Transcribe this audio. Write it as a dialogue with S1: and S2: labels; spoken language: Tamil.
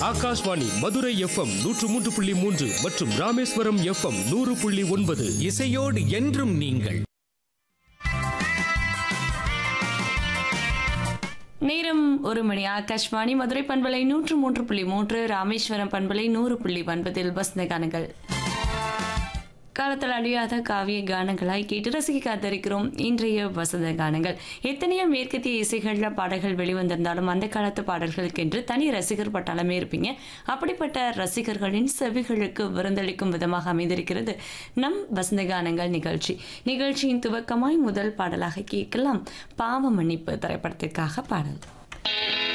S1: ஆகாஷ்வாணி மதுரை எஃப்எம் நூற்று மூன்று புள்ளி மூன்று மற்றும் ராமேஸ்வரம் எஃப்எம் நூறு புள்ளி ஒன்பது
S2: இசையோடு என்றும் நீங்கள்
S3: நேரம் ஒரு மணி ஆகாஷ்வாணி மதுரை பண்பலை நூற்று மூன்று புள்ளி மூன்று ராமேஸ்வரம் பண்பலை நூறு புள்ளி ஒன்பதில் வசந்த கானங்கள் காலத்தில் அழியாத காவிய கானங்களாய் கேட்டு ரசிக்க காத்திருக்கிறோம் இன்றைய வசந்த கானங்கள் எத்தனையோ மேற்கத்திய இசைகளில் பாடல்கள் வெளிவந்திருந்தாலும் அந்த காலத்து பாடல்களுக்கென்று தனி ரசிகர் பட்டாளமே இருப்பீங்க அப்படிப்பட்ட ரசிகர்களின் செவிகளுக்கு விருந்தளிக்கும் விதமாக அமைந்திருக்கிறது நம் வசந்த கானங்கள் நிகழ்ச்சி நிகழ்ச்சியின் துவக்கமாய் முதல் பாடலாக கேட்கலாம் பாவ மன்னிப்பு திரைப்படத்திற்காக பாடல்